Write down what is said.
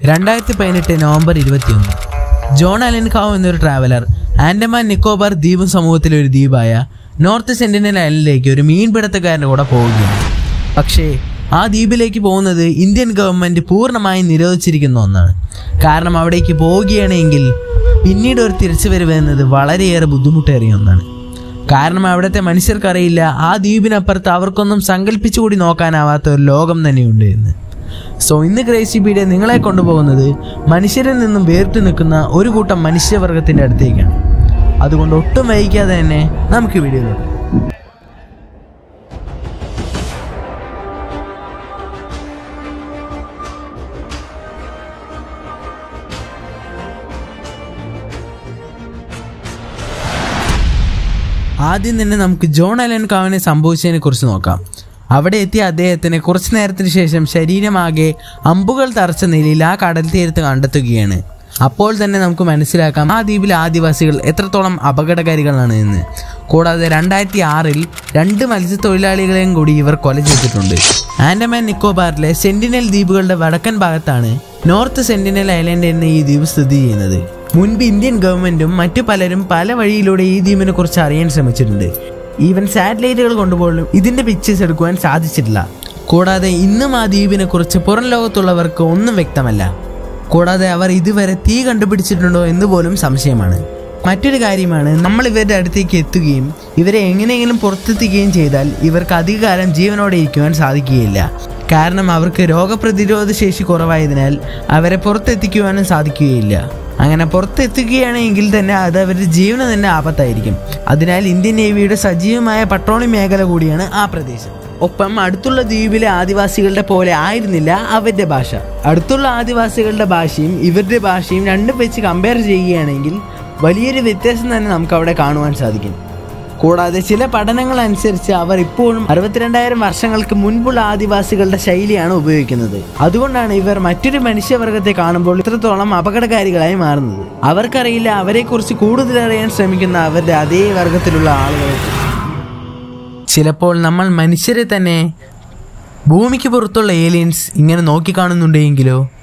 രണ്ടായിരത്തി പതിനെട്ട് നവംബർ ഇരുപത്തിയൊന്ന് ജോൺ അലൻകാവ് എന്നൊരു ട്രാവലർ ആൻഡമാൻ നിക്കോബാർ ദ്വീപ് സമൂഹത്തിലെ ഒരു ദ്വീപായ നോർത്ത് സെന്റിനൽ ഐലൻഡിലേക്ക് ഒരു മീൻപിടുത്തക്കാരൻ്റെ കൂടെ പോവുകയാണ് പക്ഷേ ആ ദ്വീപിലേക്ക് പോകുന്നത് ഇന്ത്യൻ ഗവൺമെൻറ് പൂർണ്ണമായും നിരോധിച്ചിരിക്കുന്ന ഒന്നാണ് കാരണം അവിടേക്ക് പോവുകയാണെങ്കിൽ പിന്നീട് ഒരു തിരിച്ചുവരവ് എന്നത് വളരെയേറെ ബുദ്ധിമുട്ടേറിയ ഒന്നാണ് കാരണം അവിടുത്തെ മനുഷ്യർക്കറിയില്ല ആ ദ്വീപിനപ്പുറത്ത് അവർക്കൊന്നും സങ്കല്പിച്ചു കൂടി നോക്കാനാവാത്ത ഒരു ലോകം തന്നെയുണ്ട് എന്ന് സോ ഇന്ന് ക്രേസി പീഡിയ നിങ്ങളെ കൊണ്ടുപോകുന്നത് മനുഷ്യരിൽ നിന്നും വേറിട്ട് നിൽക്കുന്ന ഒരു കൂട്ടം മനുഷ്യവർഗത്തിൻ്റെ അടുത്തേക്കാണ് അതുകൊണ്ട് ഒട്ടും വൈകാതെ തന്നെ നമുക്ക് വീഡിയോയിലോട്ട് ആദ്യം തന്നെ നമുക്ക് ജോൺ അലൻ കാവിനെ സംഭവിച്ചതിനെ കുറിച്ച് നോക്കാം അവിടെ എത്തിയ അദ്ദേഹത്തിന് കുറച്ചു നേരത്തിന് ശേഷം ശരീരമാകെ അമ്പുകൾ തറച്ച നിലയിൽ ആ കടൽ തീരത്ത് കണ്ടെത്തുകയാണ് അപ്പോൾ തന്നെ നമുക്ക് മനസ്സിലാക്കാം ആ ദ്വീപിലെ ആദിവാസികൾ എത്രത്തോളം അപകടകാരികളാണ് എന്ന് കൂടാതെ രണ്ടായിരത്തി ആറിൽ രണ്ട് മത്സ്യത്തൊഴിലാളികളെയും കൂടി ഇവർ കൊല ചെയ്തിട്ടുണ്ട് ആൻഡമാൻ നിക്കോബാറിലെ സെന്റിനൽ ദ്വീപുകളുടെ വടക്കൻ ഭാഗത്താണ് നോർത്ത് സെന്റിനൽ ഐലൻഡ് എന്ന ഈ ദ്വീപ് സ്ഥിതി ചെയ്യുന്നത് മുൻപ് ഇന്ത്യൻ ഗവൺമെന്റും മറ്റു പലരും പല വഴിയിലൂടെ ഈ ദ്വീപിനെ കുറിച്ച് അറിയാൻ ശ്രമിച്ചിട്ടുണ്ട് ഈവൻ സാറ്റലൈറ്റുകൾ കൊണ്ടുപോലും ഇതിന്റെ പിക്ചേഴ്സ് എടുക്കുവാൻ സാധിച്ചിട്ടില്ല കൂടാതെ ഇന്നും ആ ദ്വീപിനെ കുറിച്ച് പുറം ലോകത്തുള്ളവർക്ക് ഒന്നും വ്യക്തമല്ല കൂടാതെ അവർ ഇതുവരെ തീ കണ്ടുപിടിച്ചിട്ടുണ്ടോ എന്ന് പോലും സംശയമാണ് മറ്റൊരു കാര്യമാണ് നമ്മൾ ഇവരുടെ അടുത്തേക്ക് എത്തുകയും ഇവരെ എങ്ങനെയെങ്കിലും പുറത്തെത്തിക്കുകയും ചെയ്താൽ ഇവർക്ക് അധികകാലം ജീവനോടെ ഇരിക്കുവാൻ സാധിക്കുകയില്ല കാരണം അവർക്ക് രോഗപ്രതിരോധ ശേഷി കുറവായതിനാൽ അവരെ പുറത്തെത്തിക്കുവാനും സാധിക്കുകയില്ല അങ്ങനെ പുറത്തെത്തുകയാണെങ്കിൽ തന്നെ അത് അവരുടെ ജീവന് തന്നെ ആപത്തായിരിക്കും അതിനാൽ ഇന്ത്യൻ നേവിയുടെ സജീവമായ പട്രോളിംഗ് മേഖല കൂടിയാണ് ആ പ്രദേശം ഒപ്പം അടുത്തുള്ള ദ്വീപിലെ ആദിവാസികളുടെ പോലെ ആയിരുന്നില്ല അവരുടെ ഭാഷ അടുത്തുള്ള ആദിവാസികളുടെ ഭാഷയും ഇവരുടെ ഭാഷയും രണ്ടും വെച്ച് കമ്പയർ ചെയ്യുകയാണെങ്കിൽ വലിയൊരു വ്യത്യാസം തന്നെ നമുക്ക് അവിടെ കാണുവാൻ സാധിക്കും കൂടാതെ ചില പഠനങ്ങൾ അനുസരിച്ച് അവർ ഇപ്പോഴും അറുപത്തിരണ്ടായിരം വർഷങ്ങൾക്ക് മുൻപുള്ള ആദിവാസികളുടെ ശൈലിയാണ് ഉപയോഗിക്കുന്നത് അതുകൊണ്ടാണ് ഇവർ മറ്റൊരു മനുഷ്യവർഗത്തെ കാണുമ്പോൾ ഇത്രത്തോളം അപകടകാരികളായി മാറുന്നത് അവർക്കറിയില്ല അവരെക്കുറിച്ച് കൂടുതൽ അറിയാൻ ശ്രമിക്കുന്ന അവരുടെ അതേ വർഗത്തിലുള്ള ആളുകളെ ചിലപ്പോൾ നമ്മൾ മനുഷ്യരെ തന്നെ ഭൂമിക്ക് പുറത്തുള്ള ഏലിയൻസ് ഇങ്ങനെ നോക്കിക്കാണുന്നുണ്ടെങ്കിലോ